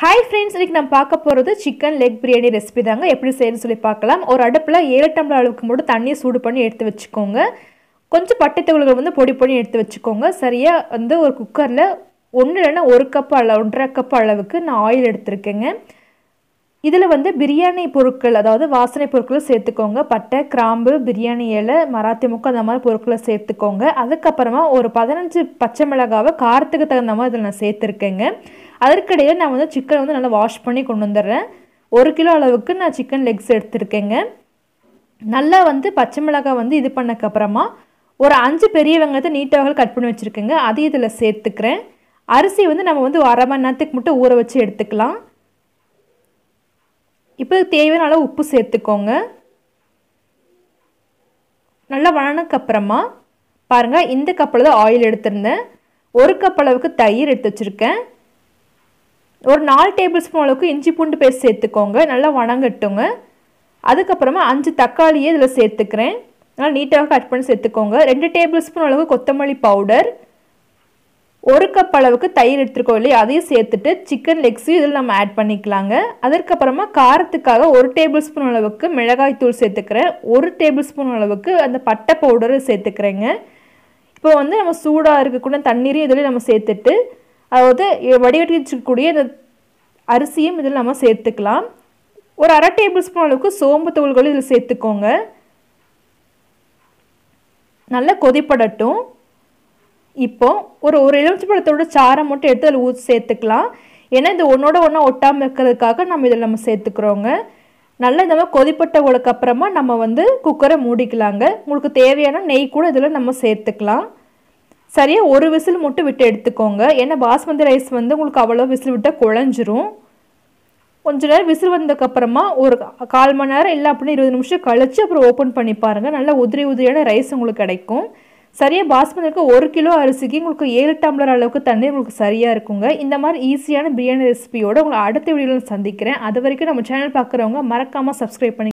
hi friends இன்னைக்கு நம்ம பார்க்க போகிறது சிக்கன் லெக் பிரியாணி ரெசிபி தாங்க எப்படி செய்யணும்னு சொல்லி பார்க்கலாம் ஒரு அடுப்பில் ஏழு டம்ளர் அளவுக்கு மட்டும் தண்ணியை சூடு பண்ணி எடுத்து வச்சுக்கோங்க கொஞ்சம் பட்டை தகவல்கள் வந்து பொடி பொடி எடுத்து வச்சுக்கோங்க சரியாக வந்து ஒரு குக்கரில் ஒன்று இல்லைன்னா ஒரு கப் அளவு ஒன்றரை கப் அளவுக்கு நான் ஆயில் எடுத்திருக்கேங்க இதில் வந்து பிரியாணி பொருட்கள் அதாவது வாசனை பொருட்களை சேர்த்துக்கோங்க பட்டை கிராம்பு பிரியாணி இலை மராத்தி முக்கு அந்த மாதிரி பொருட்களை சேர்த்துக்கோங்க அதுக்கப்புறமா ஒரு பதினஞ்சு பச்சை மிளகாவை காரத்துக்கு தகுந்த மாதிரி இதில் நான் சேர்த்துருக்கேங்க அதற்கிடையே நான் வந்து சிக்கன் வந்து நல்லா வாஷ் பண்ணி கொண்டு வந்துடுறேன் ஒரு கிலோ அளவுக்கு நான் சிக்கன் லெக்ஸ் எடுத்திருக்கேங்க நல்லா வந்து பச்சை மிளகாய் வந்து இது பண்ணக்கப்புறமா ஒரு அஞ்சு பெரிய வெங்காயத்தை நீட்டாக கட் பண்ணி வச்சுருக்கேங்க அதையும் இதில் சேர்த்துக்கிறேன் அரிசி வந்து நம்ம வந்து அரை மணி நேரத்துக்கு மட்டும் ஊற வச்சு எடுத்துக்கலாம் இப்போ தேவையான அளவு உப்பு சேர்த்துக்கோங்க நல்லா வளனக்கு அப்புறமா பாருங்கள் இந்த கப்பில் தான் ஆயில் எடுத்திருந்தேன் ஒரு கப் அளவுக்கு தயிர் எடுத்து வச்சுருக்கேன் ஒரு நாலு டேபிள் ஸ்பூன் அளவுக்கு இஞ்சி பூண்டு பேஸ்ட் சேர்த்துக்கோங்க நல்லா வணங்கட்டுங்க அதுக்கப்புறமா அஞ்சு தக்காளியே இதில் சேர்த்துக்கிறேன் நல்லா நீட்டாக கட் பண்ணி சேர்த்துக்கோங்க ரெண்டு டேபிள் ஸ்பூன் அளவுக்கு கொத்தமல்லி பவுடர் ஒரு கப் அளவுக்கு தயிர் எடுத்துருக்கோம் இல்லையா அதையும் சேர்த்துட்டு சிக்கன் லெக்ஸையும் இதில் நம்ம ஆட் பண்ணிக்கலாங்க அதற்கப்புறமா காரத்துக்காக ஒரு டேபிள் ஸ்பூன் அளவுக்கு மிளகாய் தூள் சேர்த்துக்கிறேன் ஒரு டேபிள் ஸ்பூன் அளவுக்கு அந்த பட்டை பவுடரை சேர்த்துக்கிறேங்க இப்போ வந்து நம்ம சூடாக இருக்கக்கூடிய தண்ணீரையும் இதில் நம்ம சேர்த்துட்டு அதாவது வடிகட்டி வச்சுக்கக்கூடிய இந்த அரிசியும் இதில் நம்ம சேர்த்துக்கலாம் ஒரு அரை டேபிள் ஸ்பூன் அளவுக்கு சோம்பு தூள்களும் இதில் சேர்த்துக்கோங்க நல்லா கொதிப்படட்டும் இப்போ ஒரு ஒரு எலுமிச்சப்பழத்தோட சாரை மட்டும் எடுத்து அதில் ஊற்றி சேர்த்துக்கலாம் ஏன்னா இது ஒன்றோட ஒன்றா ஒட்டாமல் இருக்கிறதுக்காக நம்ம இதில் நம்ம சேர்த்துக்கிறோங்க நல்லா இந்த மாதிரி கொதிப்பட்டவங்களுக்கு அப்புறமா நம்ம வந்து குக்கரை மூடிக்கலாங்க உங்களுக்கு தேவையான நெய் கூட இதில் நம்ம சேர்த்துக்கலாம் சரியாக ஒரு விசில் மட்டும் விட்டு எடுத்துக்கோங்க ஏன்னா பாஸ்மதி ரைஸ் வந்து உங்களுக்கு அவ்வளோ விசில் விட்டால் குழஞ்சிரும் கொஞ்ச நேரம் விசில் வந்ததுக்கப்புறமா ஒரு கால் மணி நேரம் இல்லை அப்படின்னு இருபது நிமிஷம் கழித்து அப்புறம் ஓப்பன் பண்ணி பாருங்கள் நல்லா உதிரி உதிரியான ரைஸ் உங்களுக்கு கிடைக்கும் சரியாக பாஸ்மதிக்கு ஒரு கிலோ அரிசிக்கு உங்களுக்கு ஏழு டம்ளர் அளவுக்கு தண்ணி உங்களுக்கு சரியாக இருக்குங்க இந்த மாதிரி ஈஸியான பிரியாணி ரெசிபியோடு உங்களை அடுத்த வீடியோவில் சந்திக்கிறேன் அது வரைக்கும் நம்ம சேனல் பார்க்குறவங்க மறக்காமல் சப்ஸ்கிரைப் பண்ணி